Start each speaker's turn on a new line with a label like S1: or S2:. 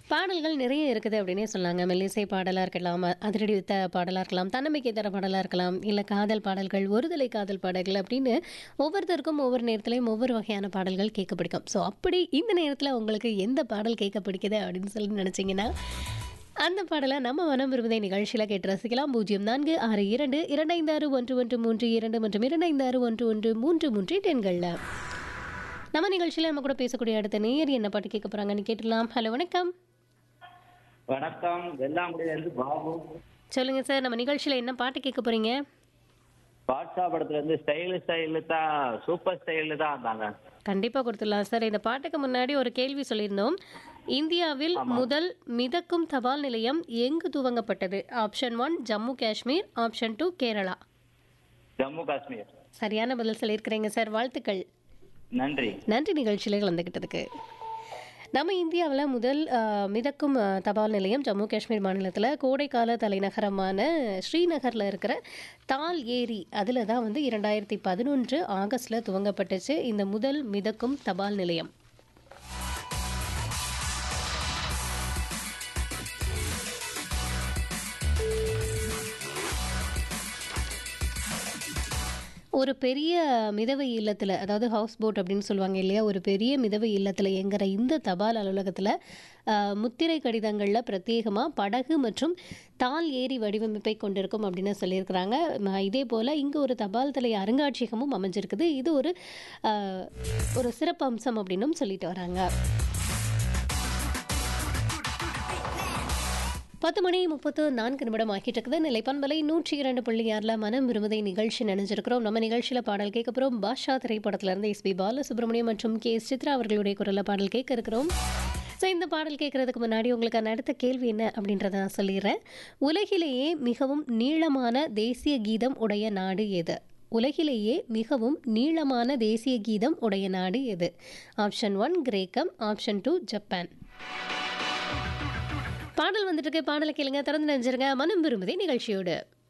S1: பாடல்கள் நிறைய இருக்குது அப்படின்னே சொல்லாங்க மெல்லிசை பாடலாக இருக்கலாம் அதிரடி வித்த பாடலாக இருக்கலாம் தன்னம்பிக்கை தர பாடலாக இருக்கலாம் இல்லை காதல் பாடல்கள் ஒருதலை காதல் பாடல்கள் அப்படின்னு ஒவ்வொருத்தருக்கும் ஒவ்வொரு நேரத்துலையும் ஒவ்வொரு வகையான பாடல்கள் கேட்க பிடிக்கும் ஸோ அப்படி இந்த நேரத்தில் உங்களுக்கு எந்த பாடல் கேட்க பிடிக்குது அப்படின்னு சொல்லி நினச்சிங்கன்னா அந்த பாடலை நம்ம மனம் விரும்புதை நிகழ்ச்சியில் கேட்டு ரசிக்கலாம் பூஜ்ஜியம் நான்கு ஆறு இரண்டு இரண்டு ஐந்து ஆறு ஒன்று ஒன்று மூன்று இரண்டு மற்றும் இரண்டு ஐந்து ஆறு ஒன்று ஒன்று மூன்று மூன்று டென்களில் நம்ம நிகழ்ச்சியில் நம்ம கூட பேசக்கூடிய அடுத்த நேயர் என்ன பாட்டு கேட்க போகிறாங்கன்னு கேட்டுடலாம் ஹலோ வணக்கம்
S2: வணக்கம் வெள்ளாங்குடியில இருந்து பாபு
S1: சொல்லுங்க சார் நம்ம நிகழ்ச்சியில் என்ன பாட்டு கேட்க போறீங்க
S2: பாட்ஷா படத்துல இருந்து ஸ்டைலு ஸ்டைலு தான் சூப்பர் ஸ்டைலு தான் இருந்தாங்க
S1: கண்டிப்பாக கொடுத்துடலாம் சார் இந்த பாட்டுக்கு முன்னாடி ஒரு கேள்வி சொல்லியிருந்தோம் இந்தியாவில் முதல் மிதக்கும் தபால் நிலையம் எங்கு துவங்கப்பட்டது option one Jammu Kashmir option two Kerala
S2: Jammu Kashmir
S1: சரியான பதில் சொல்லியிருக்கிறீங்க சார் வாழ்த்துக்கள்
S2: நன்றி
S1: நன்றி நிகழ்ச்சியில் கலந்துக்கிட்டதுக்கு நம்ம இந்தியாவில் முதல் அஹ், மிதக்கும் அஹ், தபால் நிலையம் ஜம்மு காஷ்மீர் மாநிலத்தில் கோடைக்கால தலைநகரமான ஸ்ரீநகரில் இருக்கிற தால் ஏரி அதில் தான் வந்து இரண்டாயிரத்தி பதினொன்று ஆகஸ்டில் துவங்கப்பட்டுச்சு இந்த முதல் மிதக்கும் தபால் நிலையம் ஒரு பெரிய மிதவை இல்லத்தில் அதாவது ஹவுஸ் போட் அப்படின்னு சொல்லுவாங்க இல்லையா ஒரு பெரிய மிதவை இல்லத்தில் இயங்குற இந்த தபால் அலுவலகத்தில் ஆஹ், முத்திரை கடிதங்களில் பிரத்யேகமாக படகு மற்றும் தால் ஏரி வடிவமைப்பை கொண்டிருக்கும் அப்படின்னு சொல்லியிருக்கிறாங்க ம, இதே போல் இங்கே ஒரு தபால் தலை அருங்காட்சியகமும் அமைஞ்சிருக்குது இது ஒரு ஆஹ், ஒரு சிறப்பு அம்சம் அப்படின்னும் சொல்லிட்டு வராங்க பத்து மணி முப்பத்து நான்கு நிமிடம் ஆகிட்டு இருக்குது நிலைப்பண்பலை நூற்றி இரண்டு புள்ளி ஆறில் மனம் விரும்புதை நிகழ்ச்சி நினைஞ்சிருக்கிறோம் நம்ம நிகழ்ச்சியில் பாடல் கேட்க போகிறோம் பாஷா திரைப்படத்திலிருந்து எஸ்பி பாலசுப்ரமணியம் மற்றும் கே எஸ் சித்ரா அவர்களுடைய குரலில் பாடல் கேட்க இருக்கிறோம் ஸோ இந்த பாடல் கேட்கறதுக்கு முன்னாடி உங்களுக்கான அடுத்த கேள்வி என்ன அப்படின்றத நான் சொல்லிடுறேன் உலகிலேயே மிகவும் நீளமான தேசிய கீதம் உடைய நாடு எது உலகிலேயே மிகவும் நீளமான தேசிய கீதம் உடைய நாடு எது ஆப்ஷன் ஒன் கிரேக்கம் ஆப்ஷன் டூ ஜப்பான் பாடல் வந்துட்டு இருக்கு பாடலை கேளுங்க திறந்து நினைச்சிருங்க மனம் விரும்புதே நிகழ்ச்சியோடு